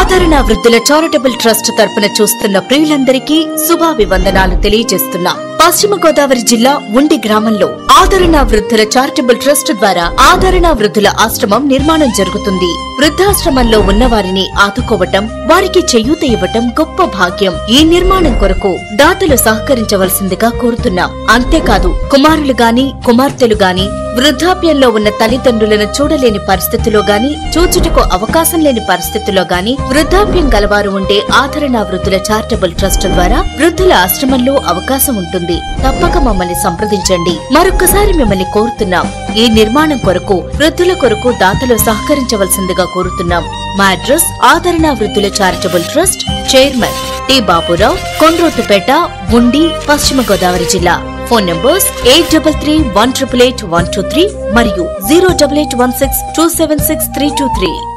ఆదరణ వృద్ధుల charitable trust తరపున చూస్తున్న ప్రియులందరికీ శుభాభివందనాలు తెలియజేస్తున్నాం పశ్చిమ గోదావరి జిల్లా ఉండి గ్రామంలో ఆదరణ వృద్ధుల చారిటబుల్ ట్రస్ట్ ద్వారా ఆదరణ వృద్ధుల ఆశ్రమం నిర్మాణం జరుగుతుంది వృద్ధాశ్రమంలో ఉన్న వారిని ఆదుకోవటం వారికి చేయూత ఇవ్వటం గొప్ప భాగ్యం ఈ నిర్మాణం కొరకు దాతలు సహకరించవలసిందిగా కోరుతున్నాం అంతేకాదు కుమారులు గాని కుమార్తెలు గాని వృద్ధాప్యంలో ఉన్న తల్లిదండ్రులను చూడలేని పరిస్థితిలో గాని చూచుటకు అవకాశం లేని పరిస్థితిలో గాని వృద్ధాప్యం గలవారు ఉండే ఆదరణ వృద్ధుల చారిటబుల్ ట్రస్ట్ ద్వారా వృద్ధుల ఆశ్రమంలో అవకాశం ఉంటుంది తప్పక మమ్మల్ని సంప్రదించండి మరొక్కసారి మిమ్మల్ని కోరుతున్నాం ఈ నిర్మాణం కొరకు వృద్ధుల కొరకు దాతలు సహకరించవలసిందిగా కోరుతున్నాం మా అడ్రస్ ఆదరణ వృద్ధుల charitable trust chairman T Baburao Kondrothupeta Undi పశ్చిమ గోదావరి జిల్లా phone numbers eight double three one triple eight one two three మరియు zero double eight one six two seven six three two three